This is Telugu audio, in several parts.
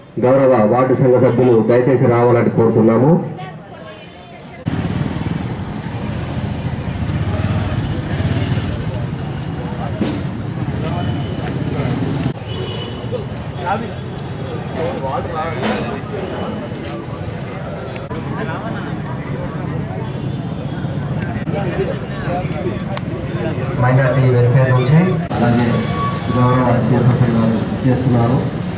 గౌరవ వార్డు సంఘ సభ్యులు దయచేసి రావాలని కోరుతున్నాము మైనార్టీ వెల్ఫేర్ నుంచి అలాగే గౌరవ చైర్పర్సన్ గారు చేస్తున్నారు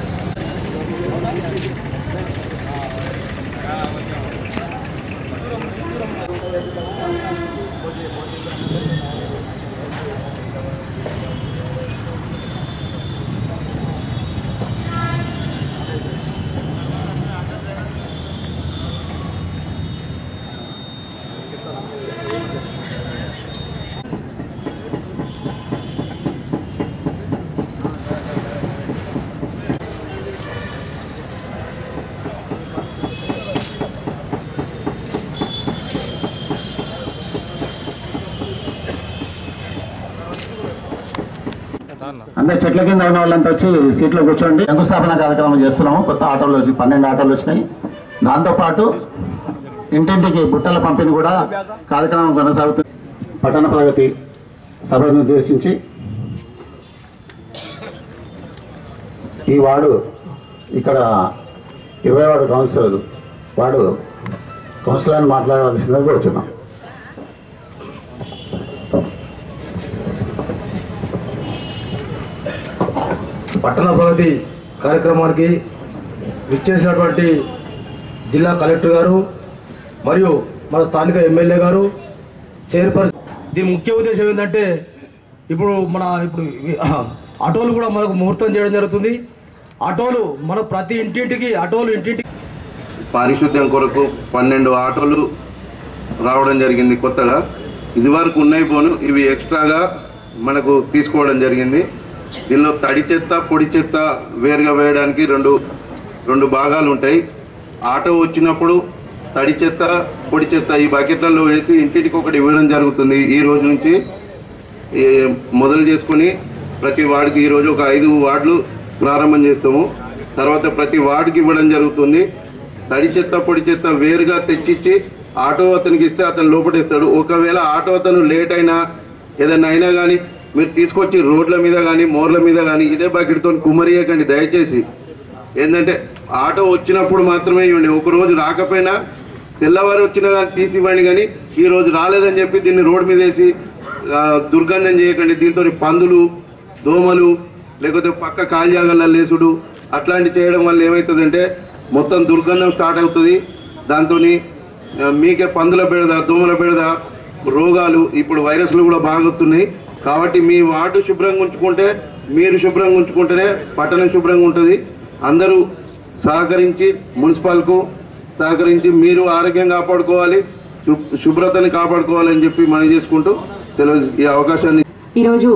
అందరు చెట్ల కింద ఉన్న వాళ్ళంతా వచ్చి సీట్లో కూర్చోండి శంకుస్థాపన కార్యక్రమం చేస్తున్నాము కొత్త ఆటోలు వచ్చి పన్నెండు ఆటోలు వచ్చినాయి దాంతోపాటు ఇంటింటికి బుట్టల పంపిణీ కూడా కార్యక్రమం కొనసాగుతుంది పట్టణ ప్రగతి సభను ఉద్దేశించి ఈ వార్డు ఇక్కడ ఇరవై వార్డు కౌన్సిలర్ వాడు కౌన్సిలర్ని మాట్లాడవలసిందిగా కూర్చున్నాం పట్టణ ప్రగతి కార్యక్రమానికి విచ్చేసినటువంటి జిల్లా కలెక్టర్ గారు మరియు మన స్థానిక ఎమ్మెల్యే గారు చైర్పర్సన్ దీని ముఖ్య ఉద్దేశం ఏంటంటే ఇప్పుడు మన ఇప్పుడు ఇవి, ఆటోలు కూడా మనకు ముహూర్తం చేయడం జరుగుతుంది ఆటోలు మన ప్రతి ఇంటింటికి ఆటోలు ఇంటింటికి పారిశుద్ధ్యం కొరకు పన్నెండు ఆటోలు రావడం జరిగింది కొత్తగా ఇదివరకు ఉన్నాయి పోను ఇవి ఎక్స్ట్రాగా మనకు తీసుకోవడం జరిగింది దీనిలో తడి చెత్త పొడి చెత్త వేరుగా వేయడానికి రెండు రెండు భాగాలు ఉంటాయి ఆటో వచ్చినప్పుడు తడి చెత్త పొడి చెత్త ఈ బకెట్లలో వేసి ఇంటింటికి ఒకటి ఇవ్వడం జరుగుతుంది ఈ రోజు నుంచి ఈ మొదలు చేసుకొని ప్రతి వార్డుకి ఈరోజు ఒక ఐదు వార్డులు ప్రారంభం చేస్తాము తర్వాత ప్రతి వార్డుకి ఇవ్వడం జరుగుతుంది తడి చెత్త పొడి చెత్త వేరుగా తెచ్చిచ్చి ఆటో అతనికి ఇస్తే అతను లోపటేస్తాడు ఒకవేళ ఆటో అతను లేట్ అయినా ఏదైనా అయినా కానీ మీరు తీసుకొచ్చి రోడ్ల మీద కానీ మోర్ల మీద కానీ ఇదే బకెట్తో కుమ్మరియకండి దయచేసి ఏంటంటే ఆటో వచ్చినప్పుడు మాత్రమే ఇవ్వండి ఒక రోజు రాకపోయినా తెల్లవారు వచ్చిన కానీ తీసి ఇవ్వండి కానీ ఈ రోజు రాలేదని చెప్పి దీన్ని రోడ్ మీద వేసి ఆ, దుర్గంధం చేయకండి దీంతో పందులు దోమలు లేకపోతే పక్క కాల్యాగల లేసుడు అట్లాంటి చేయడం వల్ల ఏమవుతుందంటే మొత్తం దుర్గంధం స్టార్ట్ అవుతుంది దాంతో మీకే పందుల బెడద దోమల బెడద రోగాలు ఇప్పుడు వైరస్లు కూడా బాగొస్తున్నాయి కాబట్టి మీ వార్డు శుభ్రంగా ఉంచుకుంటే మీరు శుభ్రంగా ఉంచుకుంటేనే పట్టణం శుభ్రంగా ఉంటుంది అందరూ సహకరించి మున్సిపల్కు సహకరించి మీరు ఆరోగ్యం కాపాడుకోవాలి శు- శుభ్రతని కాపాడుకోవాలని చెప్పి మనం చేసుకుంటూ సెలవు ఈ అవకాశాన్ని ఈరోజు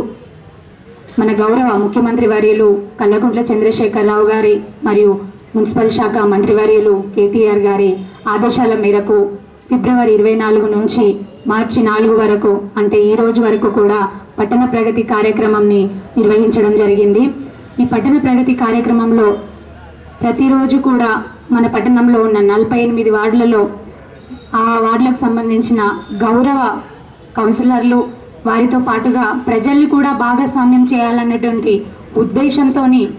మన గౌరవ ముఖ్యమంత్రి వర్యులు కల్లకుంట్ల చంద్రశేఖరరావు గారి మరియు మున్సిపల్ శాఖ మంత్రివర్యులు కేటీఆర్ గారి ఆదేశాల మేరకు ఫిబ్రవరి ఇరవై నాలుగు నుంచి మార్చి నాలుగు వరకు అంటే ఈ రోజు వరకు కూడా పట్టణ ప్రగతి కార్యక్రమంని నిర్వహించడం జరిగింది ఈ పట్టణ ప్రగతి కార్యక్రమంలో ప్రతిరోజు కూడా మన పట్టణంలో ఉన్న నలభై ఎనిమిది వార్డులలో ఆ వార్డులకు సంబంధించిన గౌరవ కౌన్సిలర్లు వారితో పాటుగా ప్రజల్ని కూడా భాగస్వామ్యం చేయాలన్నటువంటి ఉద్దేశంతో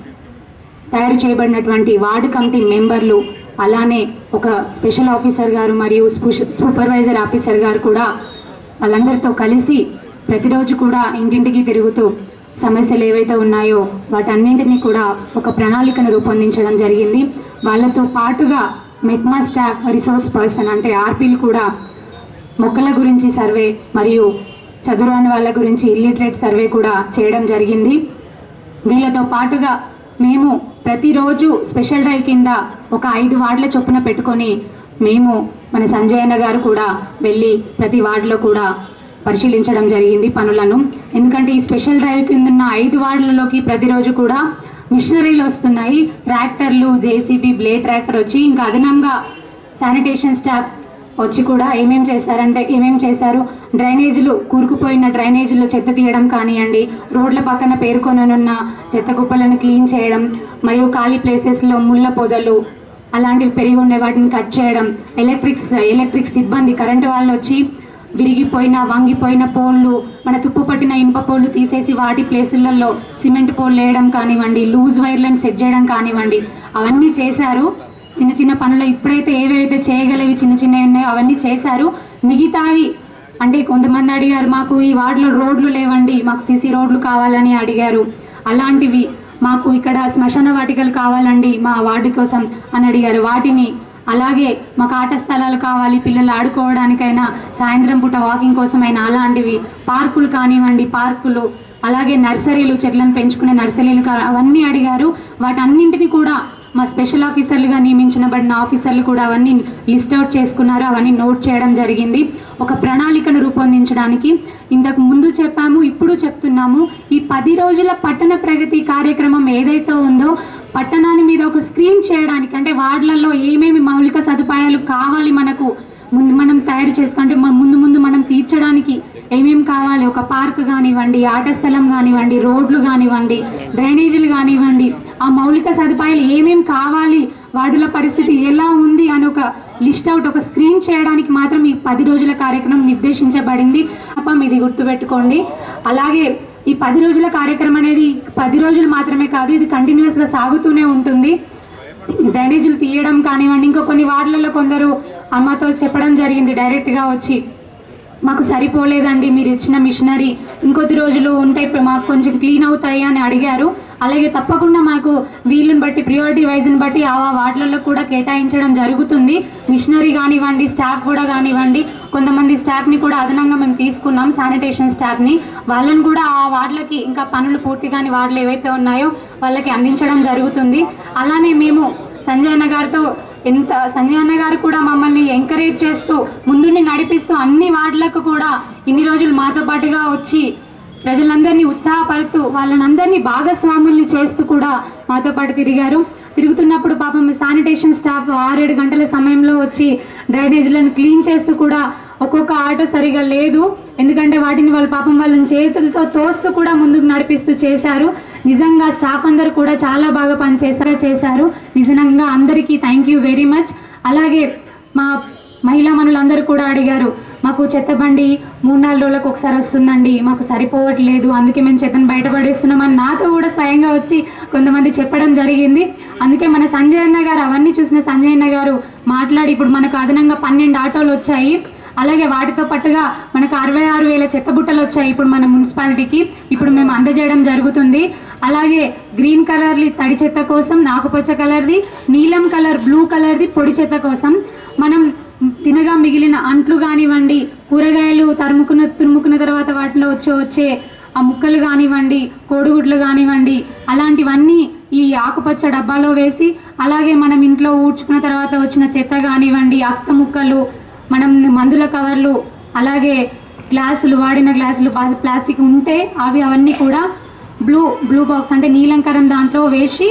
తయారు చేయబడినటువంటి వార్డు కమిటీ మెంబర్లు అలానే ఒక స్పెషల్ ఆఫీసర్ గారు మరియు స్పు- సూపర్వైజర్ ఆఫీసర్ గారు కూడా వాళ్ళందరితో కలిసి ప్రతిరోజు కూడా ఇంటింటికి తిరుగుతూ సమస్యలు ఏవైతే ఉన్నాయో వాటన్నింటినీ కూడా ఒక ప్రణాళికను రూపొందించడం జరిగింది వాళ్ళతో పాటుగా మెట్మా స్టాఫ్ రిసోర్స్ పర్సన్ అంటే ఆర్పీలు కూడా మొక్కల గురించి సర్వే మరియు చదువురాని వాళ్ళ గురించి ఇల్లిటరేట్ సర్వే కూడా చేయడం జరిగింది వీళ్ళతో పాటుగా మేము ప్రతిరోజు స్పెషల్ డ్రైవ్ కింద ఒక ఐదు వార్డుల చొప్పున పెట్టుకొని మేము మన సంజయ్ అన్న గారు కూడా వెళ్ళి ప్రతి వార్డులో కూడా పరిశీలించడం జరిగింది పనులను ఎందుకంటే ఈ స్పెషల్ డ్రైవ్ కింద ఉన్న ఐదు వార్డులలోకి ప్రతిరోజు కూడా మిషనరీలు వస్తున్నాయి ట్రాక్టర్లు జేసీబీ బ్లేడ్ ట్రాక్టర్ వచ్చి ఇంకా అదనంగా శానిటేషన్ స్టాఫ్ వచ్చి కూడా ఏమేం చేశారంటే ఏమేం చేశారు డ్రైనేజీలు కూరుకుపోయిన డ్రైనేజీలో చెత్త తీయడం కానివ్వండి రోడ్ల పక్కన పేర్కొననున్న చెత్త కుప్పలను క్లీన్ చేయడం మరియు ఖాళీ ప్లేసెస్లో ముళ్ళ పొదలు అలాంటివి పెరిగి ఉండే వాటిని కట్ చేయడం ఎలక్ట్రిక్స్ ఎలక్ట్రిక్ సిబ్బంది కరెంటు వాళ్ళు వచ్చి విరిగిపోయిన వంగిపోయిన పోల్లు మన తుప్పు పట్టిన ఇనుప పోల్లు తీసేసి వాటి ప్లేసులలో సిమెంట్ పోల్లు వేయడం కానివ్వండి లూజ్ వైర్లను సెట్ చేయడం కానివ్వండి అవన్నీ చేశారు చిన్న చిన్న పనులు ఇప్పుడైతే ఏవైతే చేయగలవి చిన్న చిన్నవి ఉన్నాయో అవన్నీ చేశారు మిగతావి అంటే కొంతమంది అడిగారు మాకు ఈ వార్డులో రోడ్లు లేవండి మాకు సీసీ రోడ్లు కావాలని అడిగారు అలాంటివి మాకు ఇక్కడ శ్మశాన వాటికలు కావాలండి మా వార్డు కోసం అని అడిగారు వాటిని అలాగే మాకు ఆట స్థలాలు కావాలి పిల్లలు ఆడుకోవడానికైనా సాయంత్రం పూట వాకింగ్ కోసమైనా అలాంటివి పార్కులు కానివ్వండి పార్కులు అలాగే నర్సరీలు చెట్లను పెంచుకునే నర్సరీలు కా- అవన్నీ అడిగారు వాటన్నింటినీ కూడా మా స్పెషల్ ఆఫీసర్లుగా నియమించబడిన ఆఫీసర్లు కూడా అవన్నీ లిస్ట్ అవుట్ చేసుకున్నారు అవన్నీ నోట్ చేయడం జరిగింది ఒక ప్రణాళికను రూపొందించడానికి ఇంతకు ముందు చెప్పాము ఇప్పుడు చెప్తున్నాము ఈ పది రోజుల పట్టణ ప్రగతి కార్యక్రమం ఏదైతే ఉందో పట్టణాన్ని మీద ఒక స్క్రీన్ చేయడానికి అంటే వార్డులలో ఏమేమి మౌలిక సదుపాయాలు కావాలి మనకు ముందు మనం తయారు చేసుకుంటే మన- ముందు ముందు మనం తీర్చడానికి ఏమేం కావాలి ఒక పార్క్ కానివ్వండి ఆట స్థలం కానివ్వండి రోడ్లు కానివ్వండి డ్రైనేజీలు కానివ్వండి ఆ మౌలిక సదుపాయాలు ఏమేం కావాలి వార్డుల పరిస్థితి ఎలా ఉంది అని ఒక లిస్ట్ అవుట్ ఒక స్క్రీన్ చేయడానికి మాత్రం ఈ పది రోజుల కార్యక్రమం నిర్దేశించబడింది పాపం ఇది గుర్తుపెట్టుకోండి అలాగే ఈ పది రోజుల కార్యక్రమం అనేది పది రోజులు మాత్రమే కాదు ఇది కంటిన్యూస్గా సాగుతూనే ఉంటుంది డ్రైనేజీలు తీయడం కానివ్వండి ఇంకా కొన్ని వార్డులలో కొందరు అమ్మతో చెప్పడం జరిగింది డైరెక్ట్గా వచ్చి మాకు సరిపోలేదండి మీరు ఇచ్చిన మిషనరీ ఇంకొద్ది రోజులు ఉంటే ఇప్పుడు మాకు కొంచెం క్లీన్ అవుతాయి అని అడిగారు అలాగే తప్పకుండా మాకు వీళ్ళని బట్టి ప్రియారిటీ వైజ్ని బట్టి ఆ వార్డులలో కూడా కేటాయించడం జరుగుతుంది మిషనరీ కానివ్వండి స్టాఫ్ కూడా కానివ్వండి కొంతమంది స్టాఫ్ని కూడా అదనంగా మేము తీసుకున్నాం శానిటేషన్ స్టాఫ్ని వాళ్ళని కూడా ఆ వార్డులకి ఇంకా పనులు పూర్తి కాని వార్డులు ఏవైతే ఉన్నాయో వాళ్ళకి అందించడం జరుగుతుంది అలానే మేము సంజయ్ అన్న గారితో ఎంత సంజయ్ అన్న గారు కూడా మమ్మల్ని ఎంకరేజ్ చేస్తూ ముందుండి నడిపిస్తూ అన్ని వార్డులకు కూడా ఇన్ని రోజులు మాతో పాటుగా వచ్చి ప్రజలందరినీ ఉత్సాహపరుతూ వాళ్ళనందరినీ భాగస్వాముల్ని చేస్తూ కూడా మాతో పాటు తిరిగారు తిరుగుతున్నప్పుడు పాపం శానిటేషన్ స్టాఫ్ ఆరేడు గంటల సమయంలో వచ్చి డ్రైనేజీలను క్లీన్ చేస్తూ కూడా ఒక్కొక్క ఆటో సరిగా లేదు ఎందుకంటే వాటిని వాళ్ళ పాపం వాళ్ళని చేతులతో తోస్తూ కూడా ముందుకు నడిపిస్తూ చేశారు నిజంగా స్టాఫ్ అందరూ కూడా చాలా బాగా పనిచేసారు చేశారు నిజంగా అందరికీ థ్యాంక్ యూ వెరీ మచ్ అలాగే మా మహిళా మనులందరూ కూడా అడిగారు మాకు చెత్త బండి మూడు నాలుగు రోజులకు ఒకసారి వస్తుందండి మాకు సరిపోవట్లేదు అందుకే మేము చెత్తను బయటపడేస్తున్నామని నాతో కూడా స్వయంగా వచ్చి కొంతమంది చెప్పడం జరిగింది అందుకే మన సంజయ్ అన్న గారు అవన్నీ చూసిన సంజయ్ అన్న గారు మాట్లాడి ఇప్పుడు మనకు అదనంగా పన్నెండు ఆటోలు వచ్చాయి అలాగే వాటితో పాటుగా మనకు అరవై ఆరు వేల చెత్త బుట్టలు వచ్చాయి ఇప్పుడు మన మున్సిపాలిటీకి ఇప్పుడు మేము అందజేయడం జరుగుతుంది అలాగే గ్రీన్ కలర్ది తడి చెత్త కోసం నాకుపచ్చ కలర్ది నీలం కలర్ బ్లూ కలర్ది పొడి చెత్త కోసం మనం తినగా మిగిలిన అంట్లు కానివ్వండి కూరగాయలు తరుముకున్న తురుముకున్న తర్వాత వాటిలో వచ్చే వచ్చే ఆ ముక్కలు కానివ్వండి కోడిగుడ్లు కానివ్వండి అలాంటివన్నీ ఈ ఆకుపచ్చ డబ్బాలో వేసి అలాగే మనం ఇంట్లో ఊడ్చుకున్న తర్వాత వచ్చిన చెత్త కానివ్వండి అక్క ముక్కలు మనం మందుల కవర్లు అలాగే గ్లాసులు వాడిన గ్లాసులు ప్లాస్- ప్లాస్టిక్ ఉంటే అవి అవన్నీ కూడా బ్లూ బ్లూ బాక్స్ అంటే నీలంకరం దాంట్లో వేసి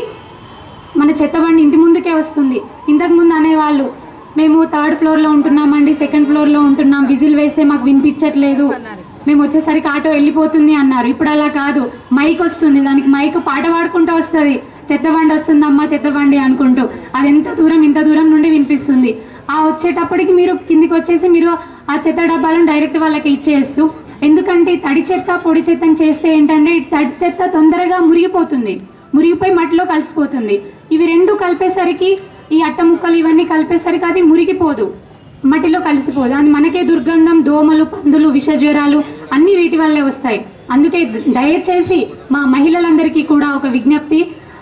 మన చెత్త బండి ఇంటి ముందుకే వస్తుంది ఇంతకుముందు అనేవాళ్ళు మేము థర్డ్ ఫ్లోర్లో ఉంటున్నామండి సెకండ్ ఫ్లోర్లో ఉంటున్నాం విజిల్ వేస్తే మాకు వినిపించట్లేదు మేము వచ్చేసరికి ఆటో వెళ్ళిపోతుంది అన్నారు ఇప్పుడు అలా కాదు మైక్ వస్తుంది దానికి మైక్ పాట పాడుకుంటూ వస్తుంది చెత్త బండి వస్తుందమ్మా చెత్త బండి అనుకుంటూ అది ఎంత దూరం ఇంత దూరం నుండి వినిపిస్తుంది ఆ వచ్చేటప్పటికి మీరు కిందికి వచ్చేసి మీరు ఆ చెత్త డబ్బాలను డైరెక్ట్ వాళ్ళకి ఇచ్చేస్తూ ఎందుకంటే ఈ తడి చెత్త పొడి చెత్తని చేస్తే ఏంటంటే ఈ తడి చెత్త తొందరగా మురిగిపోతుంది మురిగిపోయి మట్టిలో కలిసిపోతుంది ఇవి రెండు కలిపేసరికి ఈ అట్ట ముక్కలు ఇవన్నీ కలిపేసరికి అది మురిగిపోదు మట్టిలో కలిసిపోదు అది మనకే దుర్గంధం దోమలు పందులు విష జ్వరాలు అన్ని వీటి వల్లే వస్తాయి అందుకే ద- దయచేసి మా మహిళలందరికీ కూడా ఒక విజ్ఞప్తి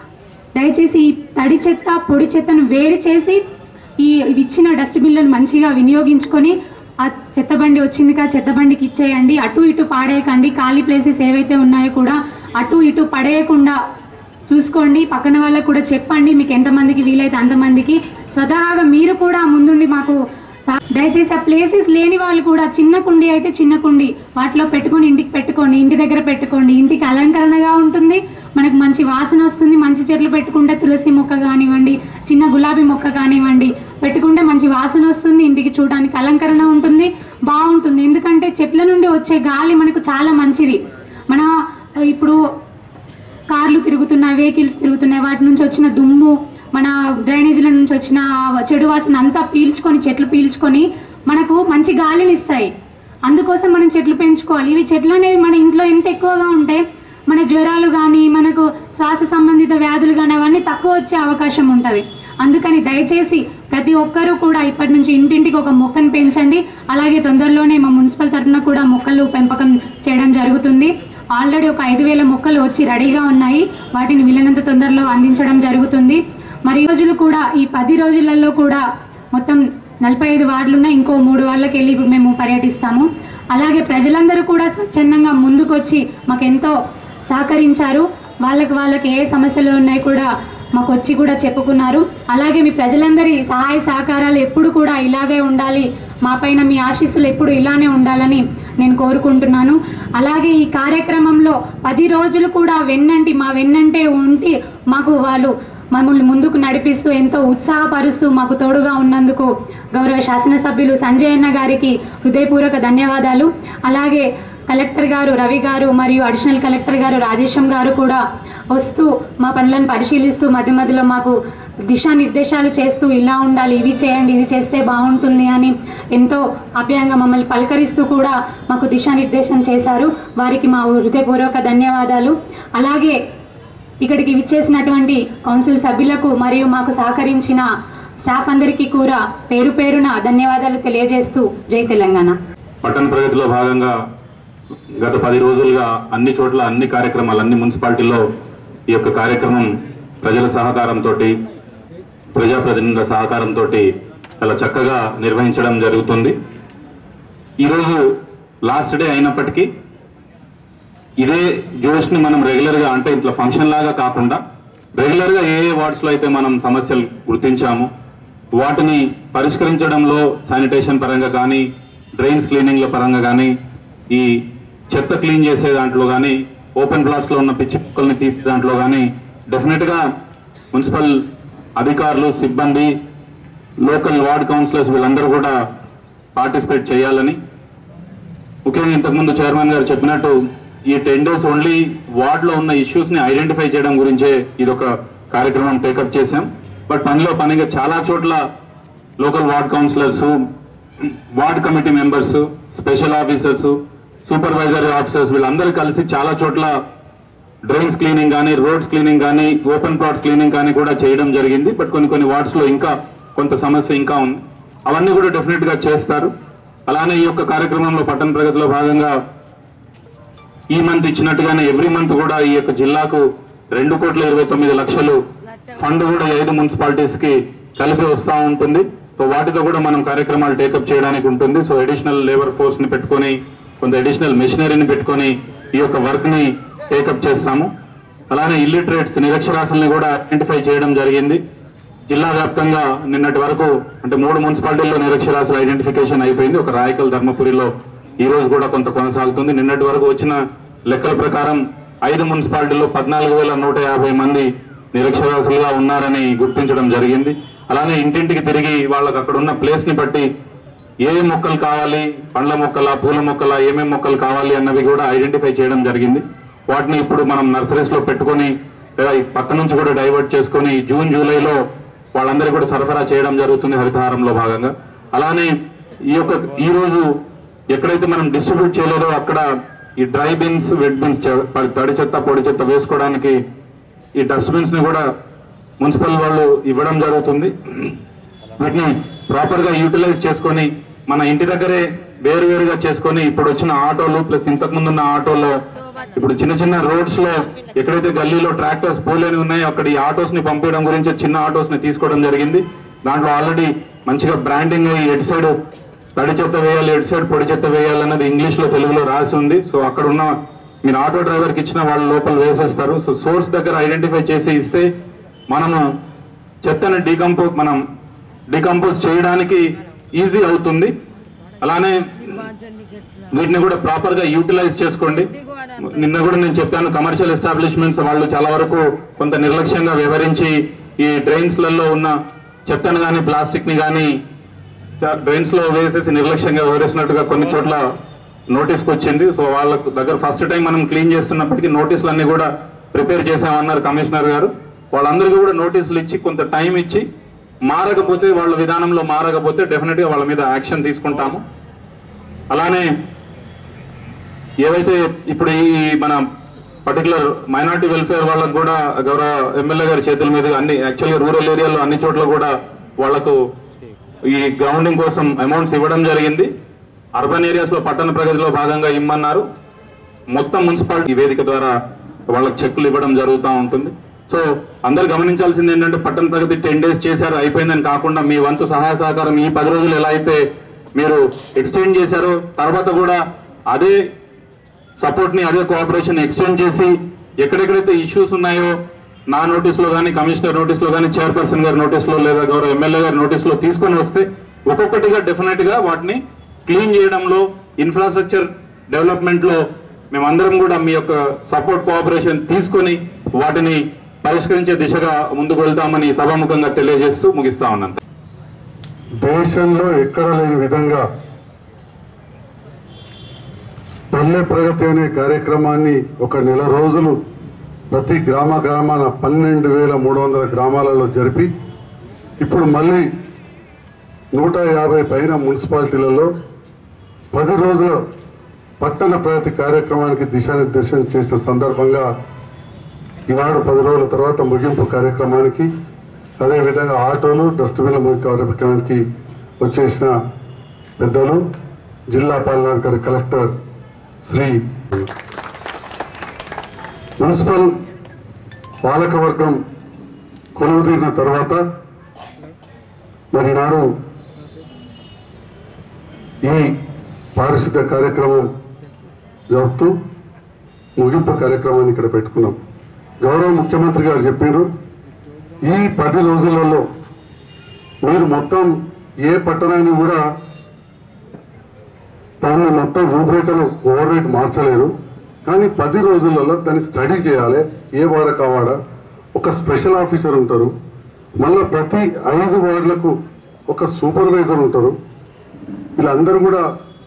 దయచేసి ఈ తడి చెత్త పొడి చెత్తను వేరు చేసి ఈ ఇవి ఇచ్చిన డస్ట్బిన్లను మంచిగా వినియోగించుకొని ఆ చెత్త బండి వచ్చిందిగా చెత్త బండికి ఇచ్చేయండి అటు ఇటు పాడేయకండి ఖాళీ ప్లేసెస్ ఏవైతే ఉన్నాయో కూడా అటు ఇటు పడేయకుండా చూసుకోండి పక్కన వాళ్ళకు కూడా చెప్పండి మీకు ఎంతమందికి వీలైతే అంతమందికి స్వతహాగా మీరు కూడా ముందుండి మాకు సా- దయచేసి ఆ ప్లేసెస్ లేని వాళ్ళు కూడా చిన్న కుండి అయితే చిన్న కుండి వాటిలో పెట్టుకొని ఇంటికి పెట్టుకోండి ఇంటి దగ్గర పెట్టుకోండి ఇంటికి అలంకరణగా ఉంటుంది మనకు మంచి వాసన వస్తుంది మంచి చెట్లు పెట్టుకుంటే తులసి మొక్క కానివ్వండి చిన్న గులాబీ మొక్క కానివ్వండి పెట్టుకుంటే మంచి వాసన వస్తుంది ఇంటికి చూడడానికి అలంకరణ ఉంటుంది బాగుంటుంది ఎందుకంటే చెట్ల నుండి వచ్చే గాలి మనకు చాలా మంచిది మన ఇప్పుడు కార్లు తిరుగుతున్నాయి వెహికల్స్ తిరుగుతున్నాయి వాటి నుంచి వచ్చిన దుమ్ము మన డ్రైనేజీల నుంచి వచ్చిన చెడు వాసన అంతా పీల్చుకొని చెట్లు పీల్చుకొని మనకు మంచి గాలిని ఇస్తాయి అందుకోసం మనం చెట్లు పెంచుకోవాలి ఇవి చెట్లు అనేవి మన ఇంట్లో ఎంత ఎక్కువగా ఉంటే మన జ్వరాలు కానీ మనకు శ్వాస సంబంధిత వ్యాధులు కానీ అవన్నీ తక్కువ వచ్చే అవకాశం ఉంటుంది అందుకని దయచేసి ప్రతి ఒక్కరూ కూడా ఇప్పటి నుంచి ఇంటింటికి ఒక మొక్కను పెంచండి అలాగే తొందరలోనే మా మున్సిపల్ తరఫున కూడా మొక్కలు పెంపకం చేయడం జరుగుతుంది ఆల్రెడీ ఒక ఐదు వేల మొక్కలు వచ్చి రెడీగా ఉన్నాయి వాటిని వీలైనంత తొందరలో అందించడం జరుగుతుంది మరి ఈ రోజులు కూడా ఈ పది రోజులలో కూడా మొత్తం నలభై ఐదు వార్డులు ఉన్నాయి ఇంకో మూడు వార్డులకు వెళ్ళి ఇప్పుడు మేము పర్యటిస్తాము అలాగే ప్రజలందరూ కూడా స్వచ్ఛందంగా ముందుకొచ్చి మాకు ఎంతో సహకరించారు వాళ్ళకి వాళ్ళకి ఏ సమస్యలు ఉన్నాయి కూడా మాకు వచ్చి కూడా చెప్పుకున్నారు అలాగే మీ ప్రజలందరి సహాయ సహకారాలు ఎప్పుడు కూడా ఇలాగే ఉండాలి మా పైన మీ ఆశీస్సులు ఎప్పుడు ఇలానే ఉండాలని నేను కోరుకుంటున్నాను అలాగే ఈ కార్యక్రమంలో పది రోజులు కూడా వెన్నంటి మా వెన్నంటే ఉండి మాకు వాళ్ళు మమ్మల్ని ముందుకు నడిపిస్తూ ఎంతో ఉత్సాహపరుస్తూ మాకు తోడుగా ఉన్నందుకు గౌరవ శాసనసభ్యులు సంజయ్ అన్న గారికి హృదయపూర్వక ధన్యవాదాలు అలాగే కలెక్టర్ గారు రవి గారు మరియు అడిషనల్ కలెక్టర్ గారు రాజేశం గారు కూడా వస్తూ మా పనులను పరిశీలిస్తూ మధ్య మధ్యలో మాకు దిశానిర్దేశాలు చేస్తూ ఇలా ఉండాలి ఇవి చేయండి ఇది చేస్తే బాగుంటుంది అని ఎంతో ఆప్యాయంగా మమ్మల్ని పలకరిస్తూ కూడా మాకు దిశానిర్దేశం చేశారు వారికి మా హృదయపూర్వక ధన్యవాదాలు అలాగే ఇక్కడికి విచ్చేసినటువంటి కౌన్సిల్ సభ్యులకు మరియు మాకు సహకరించిన స్టాఫ్ అందరికీ కూడా పేరు పేరున ధన్యవాదాలు తెలియజేస్తూ జై తెలంగాణ పట్టణ ప్రగతిలో భాగంగా గత పది రోజులుగా అన్ని చోట్ల అన్ని కార్యక్రమాలు అన్ని మున్సిపాలిటీల్లో ఈ యొక్క కార్యక్రమం ప్రజల సహకారంతో ప్రజాప్రతినిధుల సహకారంతో చాలా చక్కగా నిర్వహించడం జరుగుతుంది ఈరోజు లాస్ట్ డే అయినప్పటికీ ఇదే జోష్ని మనం రెగ్యులర్గా అంటే ఇట్లా ఫంక్షన్ లాగా కాకుండా రెగ్యులర్గా ఏ ఏ వార్డ్స్లో అయితే మనం సమస్యలు గుర్తించాము వాటిని పరిష్కరించడంలో శానిటేషన్ పరంగా కానీ డ్రైన్స్ క్లీనింగ్ల పరంగా కానీ ఈ చెత్త క్లీన్ చేసే దాంట్లో కానీ ఓపెన్ ప్లాట్స్లో ఉన్న పిచ్చి కుక్కల్ని తీసే దాంట్లో కానీ డెఫినెట్గా మున్సిపల్ అధికారులు సిబ్బంది లోకల్ వార్డ్ కౌన్సిలర్స్ వీళ్ళందరూ కూడా పార్టిసిపేట్ చేయాలని ముఖ్యంగా ఇంతకుముందు చైర్మన్ గారు చెప్పినట్టు ఈ టెన్ డేస్ ఓన్లీ వార్డ్లో ఉన్న ఇష్యూస్ని ఐడెంటిఫై చేయడం గురించే ఇది ఒక కార్యక్రమం టేకప్ చేశాం బట్ పనిలో పనిగా చాలా చోట్ల local ward councillors ward committee members special officers supervisory officers వీళ్ళందరూ కలిసి చాలా చోట్ల డ్రైన్స్ క్లీనింగ్ కానీ రోడ్స్ క్లీనింగ్ కానీ ఓపెన్ ప్లాట్స్ క్లీనింగ్ కానీ కూడా చేయడం జరిగింది బట్ కొన్ని కొన్ని వార్డ్స్ లో ఇంకా కొంత సమస్య ఇంకా ఉంది అవన్నీ కూడా డెఫినెట్ గా చేస్తారు అలానే ఈ యొక్క కార్యక్రమంలో పట్టణ ప్రగతిలో భాగంగా ఈ మంత్ ఇచ్చినట్టుగానే ఎవ్రీ మంత్ కూడా ఈ యొక్క జిల్లాకు రెండు కోట్ల ఇరవై తొమ్మిది లక్షలు ఫండ్ కూడా ఈ ఐదు మున్సిపాలిటీస్ కి కలిపి వస్తూ ఉంటుంది సో వాటితో కూడా మనం కార్యక్రమాలు టేకప్ చేయడానికి ఉంటుంది సో అడిషనల్ లేబర్ ఫోర్స్ ని పెట్టుకొని కొంత అడిషనల్ మెషినరీని పెట్టుకొని ఈ యొక్క వర్క్ ని టేకప్ చేస్తాము అలానే ఇల్లిటరేట్స్ నిరక్షరాస్యుల్ని కూడా ఐడెంటిఫై చేయడం జరిగింది జిల్లా వ్యాప్తంగా నిన్నటి వరకు అంటే మూడు మున్సిపాలిటీల్లో నిరక్షరాస్యుల ఐడెంటిఫికేషన్ అయిపోయింది ఒక రాయకల్ ధర్మపురిలో ఈ రోజు కూడా కొంత కొనసాగుతుంది నిన్నటి వరకు వచ్చిన లెక్కల ప్రకారం ఐదు మున్సిపాలిటీల్లో పద్నాలుగు వేల నూట యాభై మంది నిరక్షరాస్యులుగా ఉన్నారని గుర్తించడం జరిగింది అలానే ఇంటింటికి తిరిగి వాళ్ళకి అక్కడ ఉన్న ప్లేస్ ని బట్టి ఏ మొక్కలు కావాలి పండ్ల మొక్కల పూల మొక్కల ఏమేం మొక్కలు కావాలి అన్నవి కూడా ఐడెంటిఫై చేయడం జరిగింది వాటిని ఇప్పుడు మనం నర్సరీస్ లో పెట్టుకొని లేదా ఈ పక్క నుంచి కూడా డైవర్ట్ చేసుకొని జూన్ జూలైలో వాళ్ళందరికీ కూడా సరఫరా చేయడం జరుగుతుంది హరితహారంలో భాగంగా అలానే ఈ యొక్క ఈ రోజు ఎక్కడైతే మనం డిస్ట్రిబ్యూట్ చేయలేదో అక్కడ ఈ డ్రై బిన్స్ వెట్ బిన్స్ తడి చెత్త పొడి చెత్త వేసుకోవడానికి ఈ డస్ట్బిన్స్ ని కూడా మున్సిపల్ వాళ్ళు ఇవ్వడం జరుగుతుంది వీటిని ప్రాపర్ గా యూటిలైజ్ చేసుకొని మన ఇంటి దగ్గరే వేరు వేరుగా చేసుకొని ఇప్పుడు వచ్చిన ఆటోలు ప్లస్ ఇంతకు ముందు ఉన్న ఆటోలో ఇప్పుడు చిన్న చిన్న రోడ్స్ లో ఎక్కడైతే గల్లీలో ట్రాక్టర్స్ పోలేని ఉన్నాయో అక్కడ ఈ ఆటోస్ ని పంపించడం గురించి చిన్న ఆటోస్ ని తీసుకోవడం జరిగింది దాంట్లో ఆల్రెడీ మంచిగా బ్రాండింగ్ అయ్యి ఎటు సైడ్ తడి చెత్త వేయాలి ఎటు సైడ్ పొడి చెత్త వేయాలి అన్నది ఇంగ్లీష్ లో తెలుగులో రాసి ఉంది సో అక్కడ ఉన్న మీరు ఆటో డ్రైవర్కి ఇచ్చిన వాళ్ళు లోపల వేసేస్తారు సో సోర్స్ దగ్గర ఐడెంటిఫై చేసి ఇస్తే మనము చెత్తని డీకంపోజ్ మనం డీకంపోజ్ చేయడానికి ఈజీ అవుతుంది అలానే వీటిని కూడా ప్రాపర్ గా యూటిలైజ్ చేసుకోండి నిన్న కూడా నేను చెప్పాను కమర్షియల్ ఎస్టాబ్లిష్మెంట్స్ వాళ్ళు చాలా వరకు కొంత నిర్లక్ష్యంగా వివరించి ఈ డ్రైన్స్లలో ఉన్న చెత్తను కానీ ప్లాస్టిక్ని కానీ డ్రైన్స్ లో వేసేసి నిర్లక్ష్యంగా వివరిస్తున్నట్టుగా కొన్ని చోట్ల నోటీస్కి వచ్చింది సో వాళ్ళ దగ్గర ఫస్ట్ టైం మనం క్లీన్ చేస్తున్నప్పటికీ నోటీసులు అన్ని కూడా ప్రిపేర్ చేసామన్నారు కమిషనర్ గారు వాళ్ళందరికీ కూడా నోటీసులు ఇచ్చి కొంత టైం ఇచ్చి మారకపోతే వాళ్ళ విధానంలో మారకపోతే డెఫినెట్ గా వాళ్ళ మీద యాక్షన్ తీసుకుంటాము అలానే ఏవైతే ఇప్పుడు ఈ మన పర్టికులర్ మైనార్టీ వెల్ఫేర్ వాళ్ళకు కూడా గౌరవ ఎమ్మెల్యే గారి చేతుల మీదుగా అన్ని యాక్చువల్గా రూరల్ ఏరియాలో అన్ని చోట్ల కూడా వాళ్లకు ఈ గ్రౌండింగ్ కోసం అమౌంట్స్ ఇవ్వడం జరిగింది అర్బన్ ఏరియాస్ లో పట్టణ ప్రగతిలో భాగంగా ఇమ్మన్నారు మొత్తం మున్సిపాలిటీ వేదిక ద్వారా వాళ్ళకి చెక్కులు ఇవ్వడం జరుగుతూ ఉంటుంది సో అందరు గమనించాల్సింది ఏంటంటే పట్టణ ప్రగతి టెన్ డేస్ చేశారు అయిపోయిందని కాకుండా మీ వంతు సహాయ సహకారం ఈ పది రోజులు ఎలా అయితే మీరు ఎక్స్టెండ్ చేశారో తర్వాత కూడా అదే సపోర్ట్ ని అదే కోఆపరేషన్ ఎక్స్టెండ్ చేసి ఎక్కడెక్కడైతే ఇష్యూస్ ఉన్నాయో నా నోటీస్ లో కానీ కమిషనర్ నోటీస్ లో కానీ చైర్పర్సన్ గారి నోటీస్ లో లేదా గౌరవ ఎమ్మెల్యే గారి నోటీస్ లో తీసుకొని వస్తే ఒక్కొక్కటిగా డెఫినెట్ గా వాటిని క్లీన్ చేయడంలో ఇన్ఫ్రాస్ట్రక్చర్ డెవలప్మెంట్ లో మేమందరం కూడా మీ యొక్క సపోర్ట్ కోఆపరేషన్ తీసుకొని వాటిని పరిష్కరించే దిశగా ముందుకు వెళ్తామని సభాముఖంగా తెలియజేస్తూ ముగిస్తా ఉన్నాను దేశంలో ఎక్కడ లేని విధంగా పల్లె ప్రగతి అనే కార్యక్రమాన్ని ఒక నెల రోజులు ప్రతి గ్రామ గ్రామాన పన్నెండు వేల మూడు వందల గ్రామాలలో జరిపి ఇప్పుడు మళ్ళీ నూట యాభై పైన మున్సిపాలిటీలలో పది రోజుల పట్టణ ప్రగతి కార్యక్రమానికి దిశానిర్దేశం చేసిన సందర్భంగా ఈనాడు పది రోజుల తర్వాత ముగింపు కార్యక్రమానికి అదేవిధంగా ఆటోలు డస్ట్బిన్ల ముగింపు కార్యక్రమానికి వచ్చేసిన పెద్దలు జిల్లా పాలనాధికారి కలెక్టర్ శ్రీ మున్సిపల్ పాలకవర్గం కొలువుదీరిన తర్వాత మరి నాడు ఈ పారిశుద్ధ కార్యక్రమం జరుపుతూ ముగింపు కార్యక్రమాన్ని ఇక్కడ పెట్టుకున్నాం గౌరవ ముఖ్యమంత్రి గారు చెప్పారు ఈ పది రోజులలో మీరు మొత్తం ఏ పట్టణాన్ని కూడా దాన్ని మొత్తం రూపురేఖలు ఓవర్ రేట్ మార్చలేరు కానీ పది రోజులలో దాన్ని స్టడీ చేయాలి ఏ వాడ కావాడ ఒక స్పెషల్ ఆఫీసర్ ఉంటారు మళ్ళీ ప్రతి ఐదు వార్డులకు ఒక సూపర్వైజర్ ఉంటారు వీళ్ళందరూ కూడా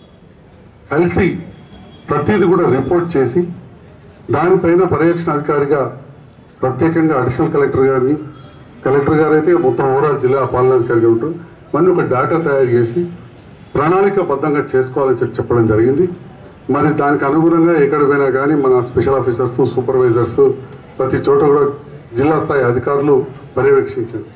కలిసి ప్రతిదీ కూడా రిపోర్ట్ చేసి దానిపైన పర్యవేక్షణ అధికారిగా ప్రత్యేకంగా అడిషనల్ కలెక్టర్ గారిని కలెక్టర్ గారు అయితే మొత్తం ఓవరాల్ జిల్లా పాలనాధికారిగా ఉంటారు మళ్ళీ ఒక డేటా తయారు చేసి ప్రణాళికబద్ధంగా చేసుకోవాలని చెప్పి చెప్పడం జరిగింది మరి దానికి అనుగుణంగా ఎక్కడ పోయినా కానీ మన స్పెషల్ ఆఫీసర్స్ సూపర్వైజర్స్ ప్రతి చోట కూడా జిల్లా స్థాయి అధికారులు పర్యవేక్షించారు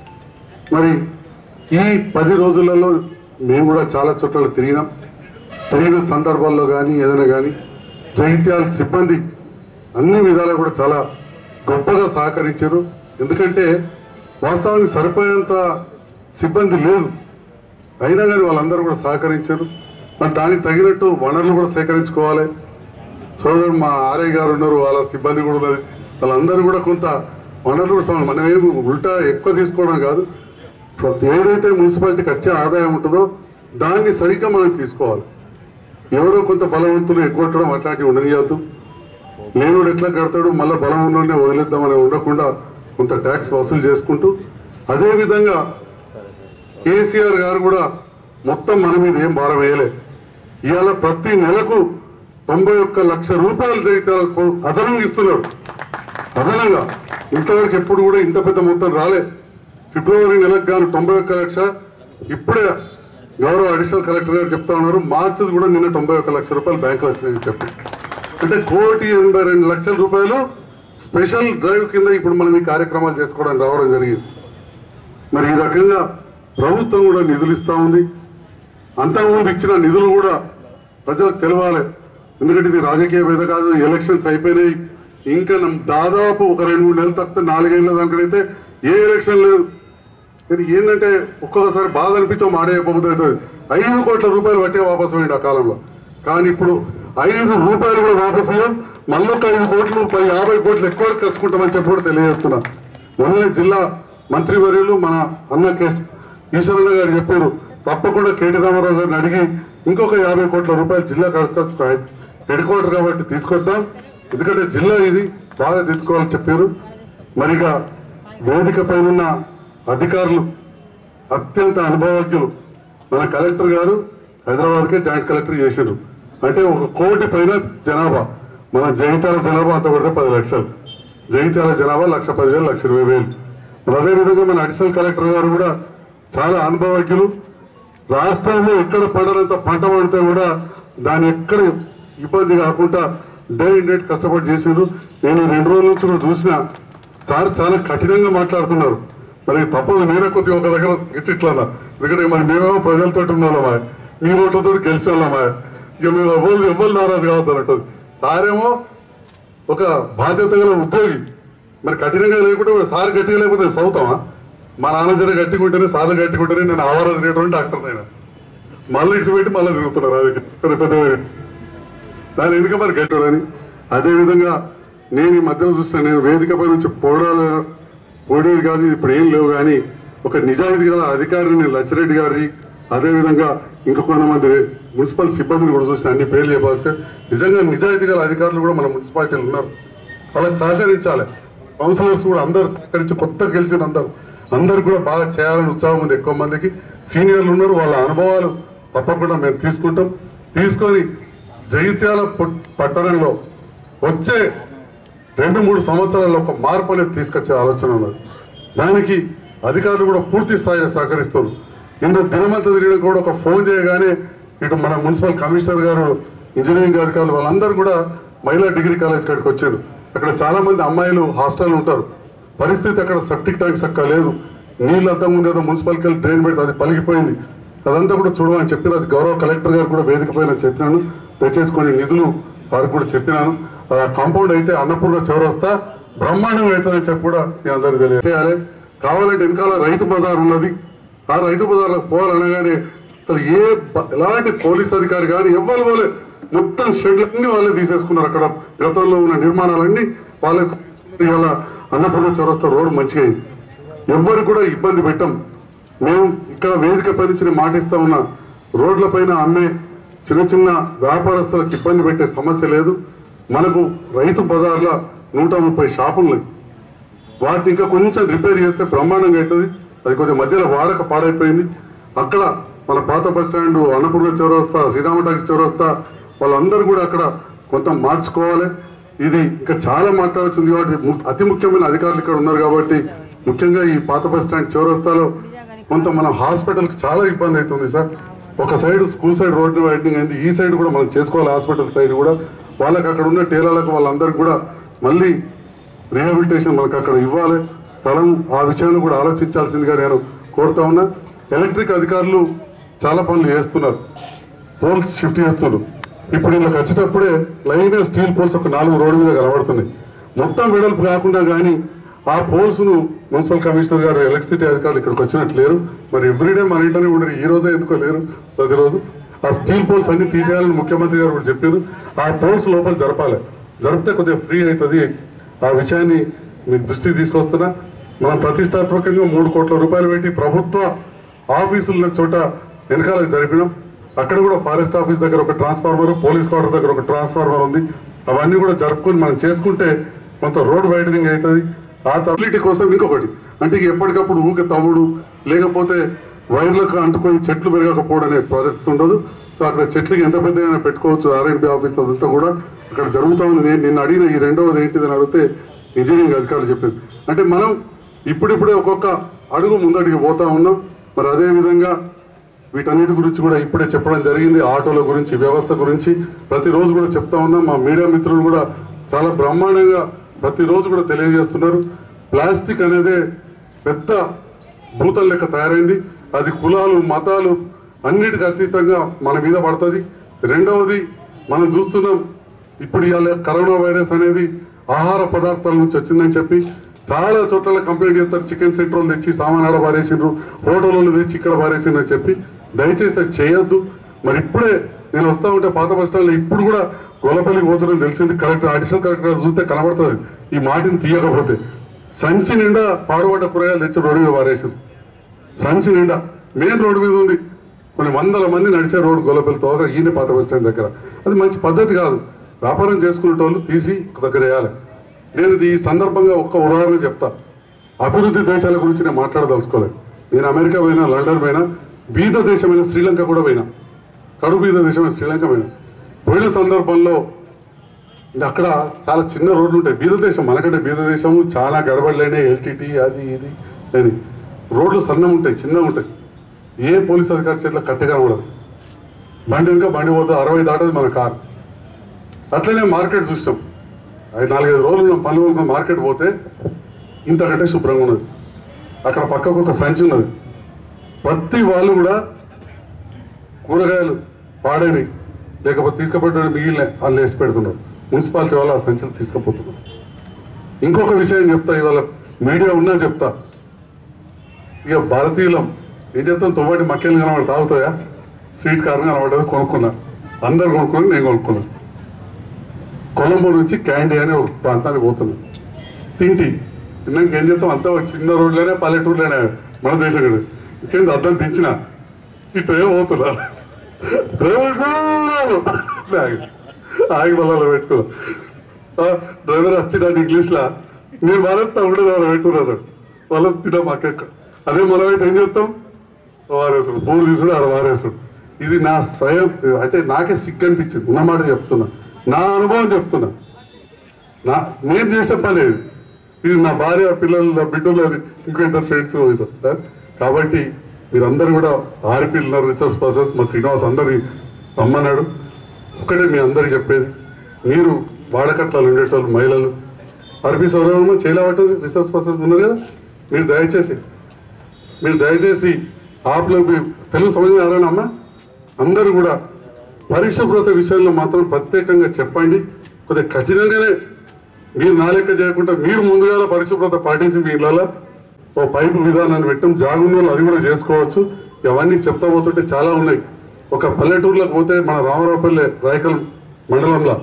మరి ఈ పది రోజులలో మేము కూడా చాలా చోట్ల తిరిగినాం తిరిగిన సందర్భాల్లో కానీ ఏదైనా కానీ జగిత్యాల సిబ్బంది అన్ని విధాలా కూడా చాలా గొప్పగా సహకరించారు ఎందుకంటే వాస్తవానికి సరిపోయేంత సిబ్బంది లేదు అయినా కానీ వాళ్ళందరూ కూడా సహకరించారు మరి దానికి తగినట్టు వనరులు కూడా సేకరించుకోవాలి సోదరుడు మా ఆర్ఐ గారు ఉన్నారు వాళ్ళ సిబ్బంది కూడా ఉన్నది వాళ్ళందరూ కూడా కొంత వనరులు కూడా సమ- మనం ఏమి ఉల్టా ఎక్కువ తీసుకోవడం కాదు ఏదైతే మున్సిపాలిటీకి వచ్చే ఆదాయం ఉంటుందో దాన్ని సరిగ్గా మనం తీసుకోవాలి ఎవరో కొంత బలవంతులు ఎగ్గొట్టడం అట్లాంటివి ఉండనియద్దు లేనుడు ఎట్లా కడతాడు మళ్ళీ బలం ఉన్నోడినే వదిలేద్దామని ఉండకుండా కొంత ట్యాక్స్ వసూలు చేసుకుంటూ అదేవిధంగా కేసీఆర్ గారు కూడా మొత్తం మన మీద ఏం భారం వేయలే ఇవాళ ప్రతి నెలకు తొంభై ఒక్క లక్ష రూపాయలు జరిగితే అదనంగా ఇస్తున్నారు అదనంగా ఇంతవరకు ఎప్పుడు కూడా ఇంత పెద్ద మొత్తం రాలే ఫిబ్రవరి నెలకు గాను తొంభై ఒక్క లక్ష ఇప్పుడే గౌరవ అడిషనల్ కలెక్టర్ గారు చెప్తా ఉన్నారు మార్చి కూడా నిన్న తొంభై ఒక్క లక్ష రూపాయలు బ్యాంకులో వచ్చినాయని చెప్పి అంటే కోటి ఎనభై రెండు లక్షల రూపాయలు స్పెషల్ డ్రైవ్ కింద ఇప్పుడు మనం ఈ కార్యక్రమాలు చేసుకోవడానికి రావడం జరిగింది మరి ఈ రకంగా ప్రభుత్వం కూడా నిధులు ఇస్తా ఉంది అంతకుముందు ఇచ్చిన నిధులు కూడా ప్రజలకు తెలవాలి ఎందుకంటే ఇది రాజకీయ వేద కాదు ఎలక్షన్స్ అయిపోయినాయి ఇంకా నమ్- దాదాపు ఒక రెండు మూడు నెలలు తప్పితే నాలుగేళ్ల దానికైతే ఏ ఎలక్షన్ లేదు కానీ ఏంటంటే ఒక్కొక్కసారి బాధ అనిపించే మాట చెప్పబోతుంది అవుతుంది ఐదు కోట్ల రూపాయలు పట్టే వాపసు పోయింది ఆ కాలంలో కానీ ఇప్పుడు ఐదు రూపాయలు కూడా వాపసు ఇవ్వం మళ్ళీ ఒక ఐదు కోట్లు పది యాభై కోట్లు ఎక్కువ ఖర్చుకుంటామని చెప్పి కూడా తెలియజేస్తున్నా మొన్న జిల్లా మంత్రివర్యులు మన అన్న కేసు ఈశ్వరన్న గారు చెప్పారు తప్పకుండా కేటీ రామారావు గారిని అడిగి ఇంకొక యాభై కోట్ల రూపాయలు జిల్లా ఖర్చు హెడ్ క్వార్టర్ కాబట్టి తీసుకొద్దాం ఎందుకంటే జిల్లా ఇది బాగా దిద్దుకోవాలని చెప్పారు మరిగా వేదిక పైన ఉన్న అధికారులు అత్యంత అనుభవజ్ఞులు మన కలెక్టర్ గారు హైదరాబాద్కే జాయింట్ కలెక్టర్ చేశారు అంటే ఒక కోటి పైన జనాభా మన జగిత్యాల జనాభా అంత కొడితే పది లక్షలు జగిత్యాల జనాభా లక్ష పదివేలు లక్ష ఇరవై వేలు మరి అదేవిధంగా మన అడిషనల్ కలెక్టర్ గారు కూడా చాలా అనుభవజ్ఞులు రాష్ట్రంలో ఎక్కడ పండనంత పంట పడితే కూడా దాని ఎక్కడ ఇబ్బంది కాకుండా డే ఇన్ డేట్ కష్టపడి చేసిండ్రు నేను రెండు రోజుల నుంచి కూడా చూసిన సార్ చాలా కఠినంగా మాట్లాడుతున్నారు మరి తప్పదు నేనే కొద్దిగా ఒక దగ్గర ఇట్లా ఎందుకంటే మరి మేమేమో ప్రజలతో ఉన్నామా మీ ఓట్లతో గెలిచామా ఇక మేము ఎవరు ఎవరు నారాజు కావద్దు అంటది సారేమో ఒక బాధ్యత గల ఉద్యోగి మరి కఠినంగా లేకుంటే కూడా సార్ గట్టిగా లేకపోతే చదువుతామా మా నాన్న జర గట్టిగా ఉంటేనే సార్లు గట్టిగా ఉంటేనే నేను ఆవారా తిరిగేటువంటి డాక్టర్ నేను మళ్ళీ ఇటు పెట్టి మళ్ళీ తిరుగుతున్నారు అది పెద్ద పెద్ద దాని ఎందుకు మరి గట్టాడని అదేవిధంగా నేను ఈ మధ్యలో చూస్తున్నా నేను వేదిక పై నుంచి పోవడాలు పోడేది కాదు ఇది ఇప్పుడు ఏం లేవు కానీ ఒక నిజాయితీ గల అధికారిని లచ్చిరెడ్డి గారి అదేవిధంగా ఇంకా కొంతమంది మున్సిపల్ సిబ్బందిని కూడా చూసిన అన్ని పేర్లు చెప్పాల్సి నిజంగా నిజాయితీ గల అధికారులు కూడా మన మున్సిపాలిటీలు ఉన్నారు వాళ్ళకి సహకరించాలి కౌన్సిలర్స్ కూడా అందరూ సహకరించి కొత్తగా గెలిచిన అందరూ అందరు కూడా బాగా చేయాలని ఉత్సాహం ఉంది ఎక్కువ మందికి సీనియర్లు ఉన్నారు వాళ్ళ అనుభవాలు తప్పకుండా మేము తీసుకుంటాం తీసుకొని జగిత్యాల పుట్- పట్టణంలో వచ్చే రెండు మూడు సంవత్సరాల్లో ఒక మార్పు అనేది తీసుకొచ్చే ఆలోచన ఉన్నది దానికి అధికారులు కూడా పూర్తి స్థాయిలో సహకరిస్తున్నారు నిన్న దినమంతా తిరిగిన కూడా ఒక ఫోన్ చేయగానే ఇటు మన మున్సిపల్ కమిషనర్ గారు ఇంజనీరింగ్ అధికారులు వాళ్ళందరూ కూడా మహిళా డిగ్రీ కాలేజ్ కాడికి వచ్చారు అక్కడ చాలా మంది అమ్మాయిలు హాస్టల్ ఉంటారు పరిస్థితి అక్కడ సెప్టిక్ ట్యాంక్ చక్క లేదు నీళ్ళు అంతా ముందు ఏదో మున్సిపల్కి వెళ్ళి డ్రైన్ పెడితే అది పలిగిపోయింది అదంతా కూడా చూడమని చెప్పారు అది గౌరవ కలెక్టర్ గారు కూడా వేదిక పైన చెప్పినాను దయచేసి కొన్ని నిధులు వారికి కూడా చెప్పినాను ఆ కాంపౌండ్ అయితే అన్నపూర్ణ చౌరస్తా బ్రహ్మాండంగా అవుతుందని చెప్పి కూడా మీ అందరికీ తెలియజేయాలి కావాలంటే వెనకాల రైతు బజార్ ఉన్నది ఆ రైతు బజార్లకు పోవాలనగానే అసలు ఏ బ- ఎలాంటి పోలీస్ అధికారి కానీ ఎవ్వరు పోలే మొత్తం షెడ్లన్నీ వాళ్ళే తీసేసుకున్నారు అక్కడ గతంలో ఉన్న నిర్మాణాలన్నీ వాళ్ళే తీసుకున్నారు. ఇవాళ అన్నపూర్ణ చౌరస్తా రోడ్డు మంచిగా అయింది ఎవ్వరు కూడా ఇబ్బంది పెట్టం మేము ఇక్కడ వేదిక పై నుంచి నేను మాటిస్తా ఉన్నా రోడ్ల పైన అమ్మే చిన్న చిన్న వ్యాపారస్తులకు ఇబ్బంది పెట్టే సమస్య లేదు మనకు రైతు బజార్ల నూట ముప్పై షాపులు ఉన్నాయి వాటిని ఇంకా కొంచెం రిపేర్ చేస్తే బ్రహ్మాండంగా అవుతుంది అది కొంచెం మధ్యలో వాడక పాడైపోయింది అక్కడ మన పాత బస్ స్టాండ్ అన్నపూర్ణ చౌరస్తా శ్రీరామ టాకీస్ చౌరస్తా వాళ్ళందరూ కూడా అక్కడ కొంత మార్చుకోవాలి ఇది ఇంకా చాలా మాట్లాడుతుంది కాబట్టి ము- అతి ముఖ్యమైన అధికారులు ఇక్కడ ఉన్నారు కాబట్టి ముఖ్యంగా ఈ పాత బస్ స్టాండ్ చౌరస్తాలో కొంత మన హాస్పిటల్కి చాలా ఇబ్బంది అవుతుంది సార్ ఒక side school side road widening అయింది ఈ సైడ్ కూడా మనం చేసుకోవాలి హాస్పిటల్ సైడ్ కూడా వాళ్ళకి అక్కడ ఉన్న టేలర్లకు వాళ్ళందరికీ కూడా మళ్ళీ రీహాబిలిటేషన్ మనకు అక్కడ ఇవ్వాలి స్థలం ఆ విషయంలో కూడా ఆలోచించాల్సిందిగా నేను కోరుతా ఉన్నా ఎలక్ట్రిక్ అధికారులు చాలా పనులు చేస్తున్నారు పోల్స్ షిఫ్ట్ చేస్తున్నారు ఇప్పుడు వీళ్ళకి వచ్చేటప్పుడే లైన్ స్టీల్ పోల్స్ ఒక నాలుగు రోడ్డు మీద కనబడుతున్నాయి మొత్తం వెడల్పు కాకుండా కానీ ఆ పోల్స్ ను మున్సిపల్ కమిషనర్ గారు ఎలక్ట్రిసిటీ అధికారులు ఇక్కడికి వచ్చినట్టు లేరు మరి ఎవ్రీడే మన ఇంటనే ఉండరు ఈ రోజే ఎందుకో లేరు ప్రతిరోజు ఆ స్టీల్ పోల్స్ అన్ని తీసేయాలని ముఖ్యమంత్రి గారు కూడా చెప్పారు ఆ పోల్స్ లోపల జరపాలి జరిపితే కొద్దిగా ఫ్రీ అవుతుంది ఆ విషయాన్ని మీకు దృష్టికి తీసుకొస్తున్నా మనం ప్రతిష్టాత్మకంగా మూడు కోట్ల రూపాయలు పెట్టి ప్రభుత్వ ఆఫీసులు ఉన్న చోట వెనకాలకు జరిపినాం అక్కడ కూడా ఫారెస్ట్ ఆఫీస్ దగ్గర ఒక ట్రాన్స్ఫార్మర్ పోలీస్ క్వార్టర్ దగ్గర ఒక ట్రాన్స్ఫార్మర్ ఉంది అవన్నీ కూడా జరుపుకొని మనం చేసుకుంటే కొంత రోడ్ వైడనింగ్ అవుతుంది ఆ తబిలిటీ కోసం ఇంకొకటి అంటే ఇక ఎప్పటికప్పుడు ఊకే తమ్ముడు లేకపోతే వైర్లకు అంటుకొని చెట్లు పెరగకపోవడం అనే పరిస్థితి ఉండదు సో అక్కడ చెట్లకి ఎంత పెద్దగా పెట్టుకోవచ్చు ఆర్ఎండ్బి ఆఫీస్ అదంతా కూడా అక్కడ జరుగుతూ ఉంది నేను నిన్న అడిగిన ఈ రెండవది ఏంటిదని అడిగితే ఇంజనీరింగ్ అధికారులు చెప్పారు అంటే మనం ఇప్పుడిప్పుడే ఒక్కొక్క అడుగు ముందడికి పోతా ఉన్నాం మరి అదే విధంగా వీటన్నిటి గురించి కూడా ఇప్పుడే చెప్పడం జరిగింది ఆటోల గురించి వ్యవస్థ గురించి ప్రతిరోజు కూడా చెప్తా ఉన్నాం మా మీడియా మిత్రులు కూడా చాలా బ్రహ్మాండంగా ప్రతిరోజు కూడా తెలియజేస్తున్నారు ప్లాస్టిక్ అనేదే పెద్ద భూతం లెక్క తయారైంది అది కులాలు మతాలు అన్నిటికి అతీతంగా మన మీద పడుతుంది రెండవది మనం చూస్తున్నాం ఇప్పుడు ఇవాళ కరోనా వైరస్ అనేది ఆహార పదార్థాల నుంచి వచ్చిందని చెప్పి చాలా చోట్ల కంప్లైంట్ చేస్తారు చికెన్ సెంటర్లు తెచ్చి సామాన్ ఆడ పారేసిండ్రు హోటళ్ళు తెచ్చి ఇక్కడ పారేసిండ్రు అని చెప్పి దయచేసి అది చేయొద్దు మరి ఇప్పుడే నేను వస్తా ఉంటే పాత బస్ స్టాండ్లో ఇప్పుడు కూడా గొల్లపల్లికి పోతున్నాను తెలిసింది కలెక్టర్ అడిషనల్ కలెక్టర్ గారు చూస్తే కనబడుతుంది ఈ మాటిని తీయకపోతే సంచి నిండా పాడుపడ్డ కూరగాయలు తెచ్చి రోడ్డు మీద పారేసింది సంచి నిండా మెయిన్ రోడ్డు మీద ఉంది కొన్ని వందల మంది నడిచే రోడ్డు గొల్లపల్లి తోక ఈయన పాత బస్ స్టాండ్ దగ్గర అది మంచి పద్ధతి కాదు వ్యాపారం చేసుకునే వాళ్ళు తీసి ఒక దగ్గర వేయాలి నేను ఇది ఈ సందర్భంగా ఒక్క ఉదాహరణ చెప్తా అభివృద్ధి దేశాల గురించి నేను మాట్లాడదలుచుకోలేదు నేను అమెరికా పోయినా లండన్ పోయినా బీద దేశమైన శ్రీలంక కూడా పోయినా కడు బీద దేశమైన శ్రీలంక పోయినా పోయిన సందర్భంలో ఇంకా అక్కడ చాలా చిన్న రోడ్లు ఉంటాయి బీద దేశం మనకంటే బీద దేశం చాలా గడబడలేనే ఎల్టీటీ అది ఇది అని రోడ్లు సన్నం ఉంటాయి చిన్నగా ఉంటాయి ఏ పోలీస్ అధికారి చేతిలో కట్టెగా ఉండదు బండి ఇంకా బండి పోతుంది అరవై దాటది మన కార్ అట్లనే మార్కెట్ చూసాం ఐదు నాలుగైదు రోజులు మనం పనులు కొనుక్కొని మార్కెట్ పోతే ఇంతకంటే శుభ్రంగా ఉన్నది అక్కడ పక్కకు ఒక సంచి ఉన్నది ప్రతి వాళ్ళు కూడా కూరగాయలు పాడైనవి లేకపోతే తీసుకుపోయిన మిగిలిన వాళ్ళు వేసి పెడుతున్నారు మున్సిపాలిటీ వాళ్ళు ఆ సంచులు తీసుకుపోతున్నారు ఇంకొక విషయం చెప్తా ఇవాళ మీడియా ఉన్నా చెప్తా ఇక భారతీయులం ఏం చేస్తాం తొవ్వటి మక్కేలు కనబడి తాగుతాయా స్వీట్ కార్న్ కనబడేది కొనుక్కున్నా అందరు కొనుక్కుని నేను కొనుక్కున్నా కొలంబో నుంచి క్యాండీ అనే ఒక ప్రాంతానికి పోతున్నాం తింటి తిన్నాక ఏం చేస్తాం అంతా ఒక చిన్న రోడ్లోనే పల్లెటూరులోనే మన దేశం కూడా ఇంకేంది అద్దం దించిన ఇటు ఏ పోతున్నా డ్రైవర్ ఆగి మళ్ళీ పెట్టుకున్నా ఆ, డ్రైవర్ వచ్చినాడు ఇంగ్లీష్లో నేను భారత్ ఉండదు వాళ్ళు పెట్టున్నారు వాళ్ళు తిన మాకెక్క అదే మనం అయితే ఏం చేస్తాం వారేసుడు బూడు తీసుడు ఆడ వారేసుడు ఇది నా స్వయం అంటే నాకే సిగ్గు అనిపించింది ఉన్నమాట చెప్తున్నా నా అనుభవం చెప్తున్నా నా నేను చేసే పని ఇది. ఇది నా భార్య పిల్లలు నా బిడ్డలు అది ఇంకో ఇద్దరు ఫ్రెండ్స్ కాబట్టి మీరందరూ కూడా ఆర్పీ ఉన్నారు రిసోర్స్ పర్సన్స్ మా శ్రీనివాస్ అందరి రమ్మన్నాడు ఒకటే మీ అందరికి చెప్పేది మీరు వాడకట్లలో ఉండేటోళ్ళు మహిళలు ఆర్పీ సౌరభంలో చేయలేవట్టు రిసోర్స్ పర్సన్స్ ఉన్నారు కదా మీరు దయచేసి మీరు దయచేసి ఆప్లో మీ- తెలుగు సమయం ఎవరైనా అమ్మా అందరూ కూడా పరిశుభ్రత విషయంలో మాత్రం ప్రత్యేకంగా చెప్పండి కొద్దిగా కఠినంగానే మీరు నా లెక్క చేయకుండా మీరు ముందుగా పరిశుభ్రత పాటించి మీ ఇళ్ళలో ఓ పైపు విధానాన్ని పెట్టాం జాగున్న వాళ్ళు అది కూడా చేసుకోవచ్చు ఇవన్నీ చెప్తా పోతుంటే చాలా ఉన్నాయి ఒక పల్లెటూరులోకి పోతే మన రామరావుపల్లి రాయకల్ మండలంలో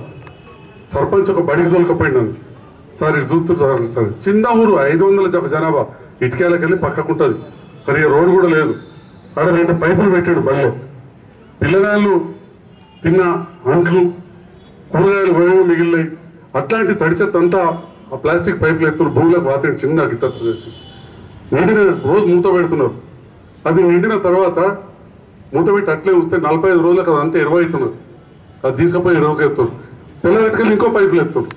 సర్పంచ్ ఒక బడికి తోలుకపోయింది నన్ను సార్ ఇది చూస్తారు సార్ సార్ చిన్న ఊరు ఐదు వందల జప జనాభా ఇటుకేలకు వెళ్ళి పక్కకు ఉంటుంది సరిగా రోడ్డు కూడా లేదు ఆడ రెండు పైపులు పెట్టాడు బడిలో పిల్లగాళ్ళు తిన్న అంట్లు కూరగాయలు వేయడం మిగిలినాయి అట్లాంటి తడిచెత్త అంతా ఆ ప్లాస్టిక్ పైపులు ఎత్తులు భూమిలోకి వాతాడు చిన్న గిత్తత్తు చేసి నిండిన రోజు మూత పెడుతున్నారు అది నిండిన తర్వాత మూత పెట్టి అట్లే వస్తే నలభై ఐదు రోజులకు అది అంతా ఇరవై అవుతున్నారు అది తీసుకుపోయి ఇరవైకి ఎత్తున్నారు తెల్లరెట్టుకెళ్ళి ఇంకో పైపులు ఎత్తున్నారు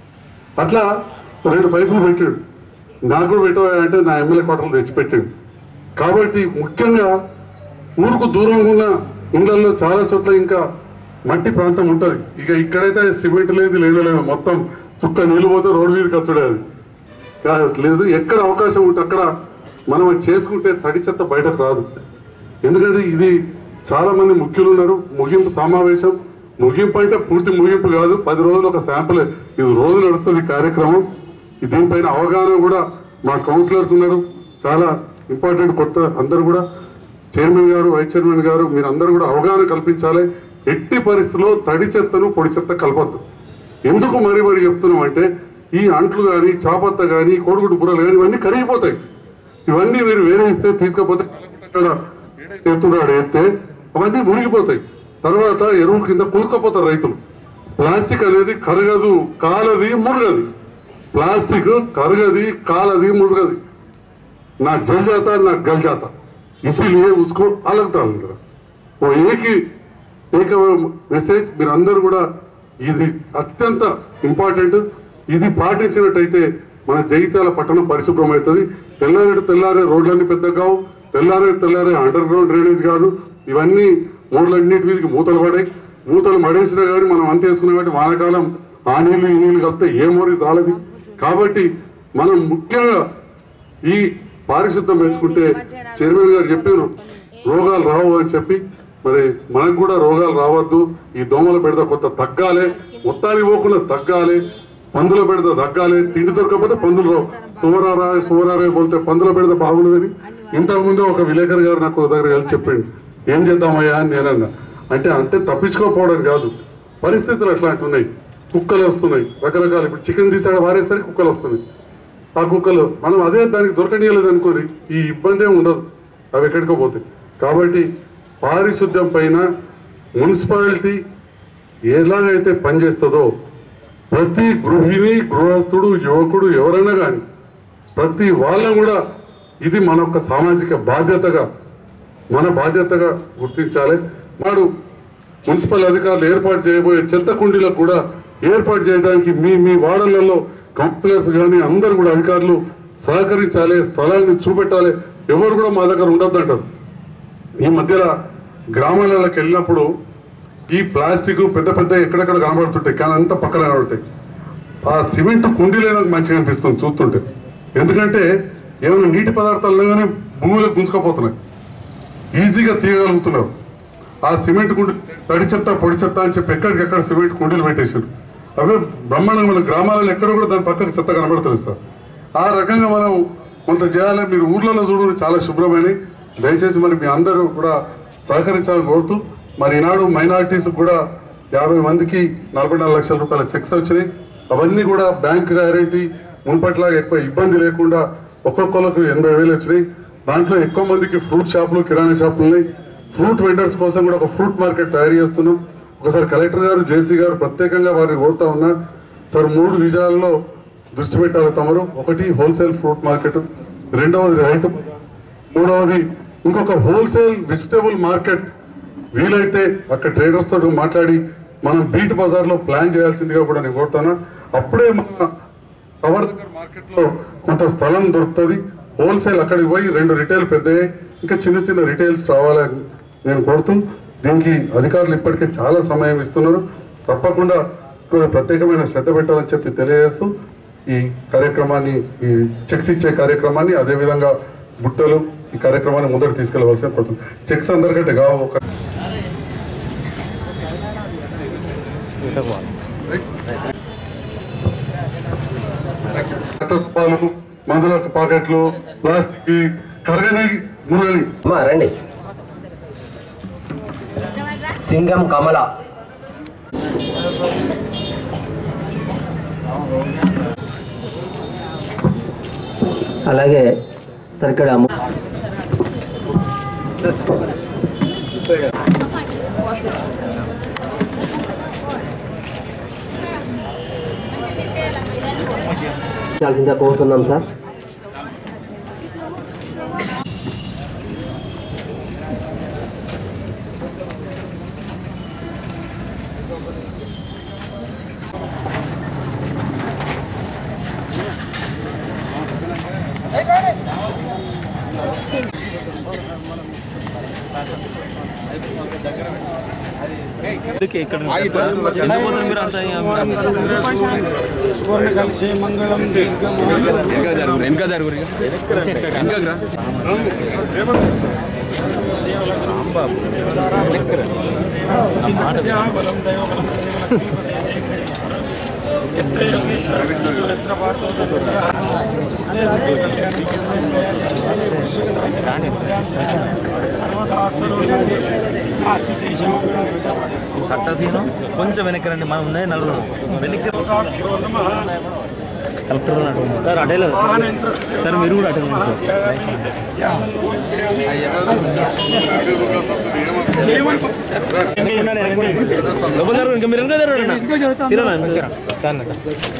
అట్లా రెండు పైపులు పెట్టాడు నాకు కూడా పెట్టవా అంటే నా ఎమ్మెల్యే కోటలు తెచ్చిపెట్టాడు కాబట్టి ముఖ్యంగా ఊరుకు దూరంగా ఉన్న ఇళ్లలో చాలా చోట్ల ఇంకా మట్టి ప్రాంతం ఉంటుంది ఇక ఇక్కడైతే సిమెంట్ లేదు లేదు లేదు మొత్తం చుక్క నీళ్ళు పోతే రోడ్డు మీదకి వచ్చుడే అది కా- లేదు ఎక్కడ అవకాశం ఉంటే అక్కడ మనం అది చేసుకుంటే తడి చెత్త బయటకు రాదు ఎందుకంటే ఇది చాలా మంది ముఖ్యులు ఉన్నారు ముగింపు సమావేశం ముగింపు అంటే పూర్తి ముగింపు కాదు పది రోజులు ఒక శాంపుల్ ఇది రోజు నడుస్తుంది ఈ కార్యక్రమం ఈ దీనిపైన అవగాహన కూడా మా కౌన్సిలర్స్ ఉన్నారు చాలా ఇంపార్టెంట్ కొత్త అందరూ కూడా చైర్మన్ గారు వైస్ చైర్మన్ గారు మీరు అందరూ కూడా అవగాహన కల్పించాలి ఎట్టి పరిస్థితుల్లో తడి చెత్తను పొడి చెత్త కలపద్దు ఎందుకు మరీ మరీ చెప్తున్నాం అంటే ఈ అంట్లు కానీ చాపత్త కానీ కోడిగుడ్డు బుర్రలు కానీ ఇవన్నీ కరిగిపోతాయి ఇవన్నీ మీరు వేరే ఇస్తే తీసుకపోతే ఎత్తున్నాడు ఎత్తే అవన్నీ మునిగిపోతాయి తర్వాత ఎరువు కింద కూరుకుపోతారు రైతులు ప్లాస్టిక్ అనేది కరగదు కాలది మురగది ప్లాస్టిక్ కరగది కాలది మురగది ना जल जाता ना गल जाता इसीलिए उसको अलग डाल रहा ఓ ఏకి ఏక మెసేజ్ మీరందరూ కూడా ఇది అత్యంత ఇంపార్టెంట్ ఇది పాటించినట్టయితే మన జగిత్యాల పట్టణం పరిశుభ్రం అవుతుంది తెల్లారెడు తెల్లారే రోడ్లన్నీ పెద్దగా కావు తెల్లారే తెల్లారే అండర్ గ్రౌండ్ డ్రైనేజ్ కాదు ఇవన్నీ మూడలన్నిటి వీధికి మూతలు పడాయి మూతలు మడేసినా కానీ మనం అంత వేసుకున్నాం కాబట్టి వానకాలం ఆ నీళ్ళు ఈ నీళ్ళు కలిపితే ఏ మోరీ చాలది కాబట్టి మనం ముఖ్యంగా ఈ పారిశుద్ధం పెంచుకుంటే చైర్మన్ గారు చెప్పారు రోగాలు రావు అని చెప్పి మరి మనకు కూడా రోగాలు రావద్దు ఈ దోమల బెడద కొంత తగ్గాలి మొత్తానికి పోకుండా తగ్గాలి పందుల బెడద తగ్గాలి తిండి దొరకకపోతే పందులు రావు సువరారా సువరారే పోతే పందుల బెడద బాగుండదని ఇంతకుముందు ఒక విలేకరు గారు నాకు ఒక దగ్గర కలిసి చెప్పిండు ఏం చేద్దామయ్యా అని నేనన్నా అంటే అంటే తప్పించుకోకపోవడం కాదు పరిస్థితులు అట్లాంటి ఉన్నాయి కుక్కలు వస్తున్నాయి రకరకాలు ఇప్పుడు చికెన్ తీసాడు వారేసరికి కుక్కలు వస్తున్నాయి ఆ కుక్కలు మనం అదే దానికి దొరకనీయలేదు అనుకోని ఈ ఇబ్బంది ఏమి ఉండదు అవి ఎక్కడికో పోతాయి కాబట్టి పారిశుద్ధ్యం పైన మున్సిపాలిటీ ఎలాగైతే పనిచేస్తుందో ప్రతి గృహిణి గృహస్థుడు యువకుడు ఎవరైనా కానీ ప్రతి వాళ్ళం కూడా ఇది మన యొక్క సామాజిక బాధ్యతగా మన బాధ్యతగా గుర్తించాలి నాడు మున్సిపల్ అధికారులు ఏర్పాటు చేయబోయే చెత్త కుండీలకు కూడా ఏర్పాటు చేయడానికి మీ మీ వార్డులలో కౌన్సిలర్స్ కానీ అందరు కూడా అధికారులు సహకరించాలి స్థలాన్ని చూపెట్టాలి ఎవరు కూడా మా దగ్గర ఉండొద్దంటారు ఈ మధ్యలో గ్రామాలలోకి వెళ్ళినప్పుడు ఈ ప్లాస్టిక్ పెద్ద పెద్ద ఎక్కడెక్కడ కనబడుతుంటాయి కానీ అంతా పక్కన కనబడతాయి ఆ సిమెంట్ కుండీలే నాకు మంచిగా అనిపిస్తుంది చూస్తుంటే ఎందుకంటే ఏమైనా నీటి పదార్థాలు లేగానే భూమిలోకి గుంజుకపోతున్నాయి ఈజీగా తీయగలుగుతున్నారు ఆ సిమెంట్ కుండి తడి చెత్త పొడి చెత్త అని చెప్పి ఎక్కడికెక్కడ సిమెంట్ కుండీలు పెట్టేశారు అవే బ్రహ్మాండంగా మన గ్రామాలలో ఎక్కడ కూడా దాని పక్కకు చెత్త కనబడతలేదు సార్ ఆ రకంగా మనం కొంత చేయాలి మీరు ఊర్లలో చూడండి చాలా శుభ్రమైన దయచేసి మరి మీ అందరూ కూడా సహకరించాలని కోరుతూ మరి ఈనాడు మైనారిటీస్ కూడా యాభై మందికి నలభై నాలుగు లక్షల రూపాయల చెక్స్ వచ్చినాయి అవన్నీ కూడా బ్యాంక్ గ్యారెంటీ మున్పట్లాగా ఎక్కువ ఇబ్బంది లేకుండా ఒక్కొక్కరికి ఎనభై వేలు వచ్చినాయి దాంట్లో ఎక్కువ మందికి ఫ్రూట్ షాపులు కిరాణా షాపులు ఉన్నాయి ఫ్రూట్ వెండర్స్ కోసం కూడా ఒక ఫ్రూట్ మార్కెట్ తయారు చేస్తున్నాం ఒకసారి కలెక్టర్ గారు జేసీ గారు ప్రత్యేకంగా వారిని కోరుతా ఉన్నా సార్ మూడు విజయాల్లో దృష్టి పెట్టాలి తమరు ఒకటి హోల్సేల్ ఫ్రూట్ మార్కెట్ రెండవది రైతు బజార్, మూడవది ఇంకొక హోల్సేల్ వెజిటేబుల్ మార్కెట్ వీలైతే అక్కడ ట్రేడర్స్ తోటి మాట్లాడి మనం బీట్ బజార్లో ప్లాన్ చేయాల్సిందిగా కూడా నేను కోరుతాను అప్పుడే మన టవర్ దగ్గర మార్కెట్లో కొంత స్థలం దొరుకుతుంది హోల్సేల్ అక్కడికి పోయి రెండు రిటైల్ పెద్దయ్యాయి ఇంకా చిన్న చిన్న రిటైల్స్ రావాలని నేను కోరుతూ దీనికి అధికారులు ఇప్పటికే చాలా సమయం ఇస్తున్నారు తప్పకుండా ఇక్కడ ప్రత్యేకమైన శ్రద్ధ పెట్టాలని చెప్పి తెలియజేస్తూ ఈ కార్యక్రమాన్ని ఈ చెక్స్ ఇచ్చే కార్యక్రమాన్ని అదేవిధంగా బుట్టలు ఈ కార్యక్రమాన్ని ముందరకు తీసుకెళ్లవలసిన కోరుతున్నాను చెక్స్ అందరికంటే కావు ఒక పాలు మందుల పాకెట్లు ప్లాస్టిక్ కరగని మురగని అమ్మా రండి సింగం కమల అలాగే సార్ ఇక్కడ ము- చాల్సిందిగా కోరుతున్నాం సార్ సట్టసీను కొంచెం వెనక్కి రండి మనం ఉన్నాయి నలుగురు వెనక్కి కలెక్టర్ ఉన్నాడు. సార్ అటే లేదు సార్. సార్ మీరు కూడా అటే ఉన్నారు సార్. ఉన్నాడు, వెనక్కి ఉన్నాడు. లోపల జరగండి, ఇంకా మీరు వెనక జరగండి అన్న. తిరగనా, వెనక.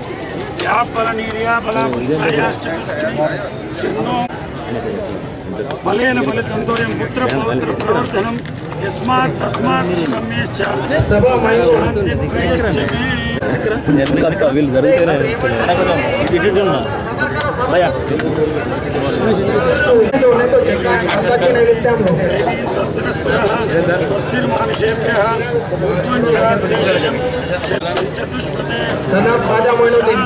బలేన బలితంతోయం పుత్ర పౌత్ర ప్రవర్తనం యస్మాత్ తస్మాత్ శివమేశ్చ శాంతి ప్రయశ్చమే వెనక అక్క, వీళ్ళు జరుగుతూనే ఇటు ఇటు ఉన్నా. భయ్యా. స్వస్తిర్మానుషేభ్యः ఉజ్జ్వన్యార్జయం చతుష్పదే సనా ఖాజా మొయినుద్దీన్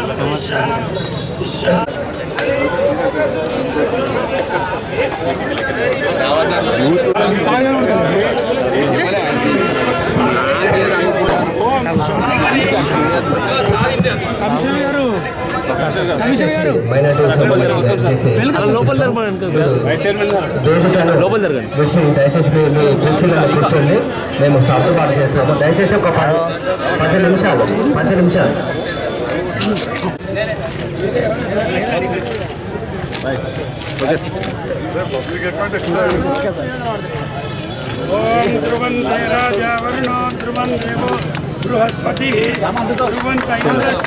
మైనార్టీకి సంబంధించి దయచేసి అలా లోపల జరగమని వెనక. వేదికను లోపల జరగండి. విడిచి దయచేసి మీ మీ కుర్చీలలో కూర్చోండి మేము సర్దుబాటు చేస్తున్నాము దయచేసి ఒక పది పది నిమిషాలు పది నిమిషాలు ఓం ధ్రువం రాజా వర్ణో ధ్రువం దేవో బృహస్పతి ధ్రువంత ఇంద్రశ్చ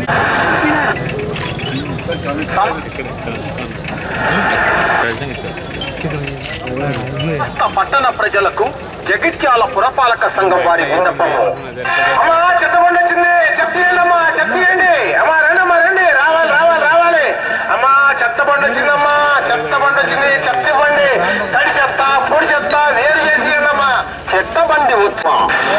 పట్టణ ప్రజలకు జగిత్యాల పురపాలక సంఘం వారి విన్నపము అమ్మా చెత్తబండి వచ్చింది చెప్తీయండి అమ్మా చెప్తీయండి అమ్మా రండి అమ్మా రండి రావాలి రావాలి రావాలి అమ్మా చెత్తబండి వచ్చిందమ్మా చెత్తబండి వచ్చింది చెత్త బండి తడి చెత్త పొడి చెత్త వేరు చేసి అమ్మా చెత్త బండి ఉత్సవం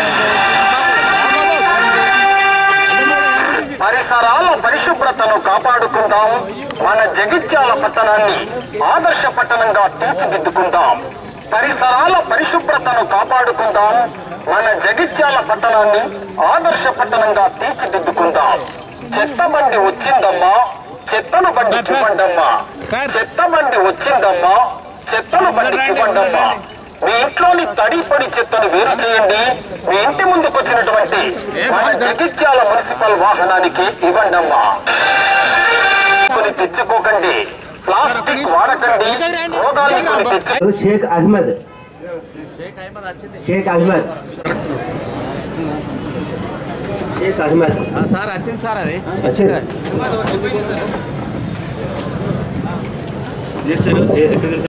పరిసరాల పరిశుభ్రతను కాపాడుకుందాం మన జగిత్యాల పట్టణాన్ని ఆదర్శ పట్టణంగా తీర్చిదిద్దుకుందాం పరిసరాల పరిశుభ్రతను కాపాడుకుందాం మన జగిత్యాల పట్టణాన్ని ఆదర్శ పట్టణంగా తీర్చిదిద్దుకుందాం చెత్త బండి వచ్చిందమ్మా చెత్తను బండి ఇవ్వండమ్మా చెత్త బండి వచ్చిందమ్మా చెత్తను బండి ఇవ్వండమ్మా మీ ఇంట్లోని తడి పొడి చెత్తను వేరు చేయండి మీ ఇంటి ముందుకు వచ్చినటువంటి మన జగిత్యాల మున్సిపల్ వాహనానికి ఇవ్వండమ్మా కొని తెచ్చుకోకండి ప్లాస్టిక్ వాడకండి రోగాల్ని కొని తెచ్చు షేక్ అహ్మద్ షేక్ అహ్మద్ షేక్ అహ్మద్ సార్ వచ్చింది సార్ అది వచ్చింది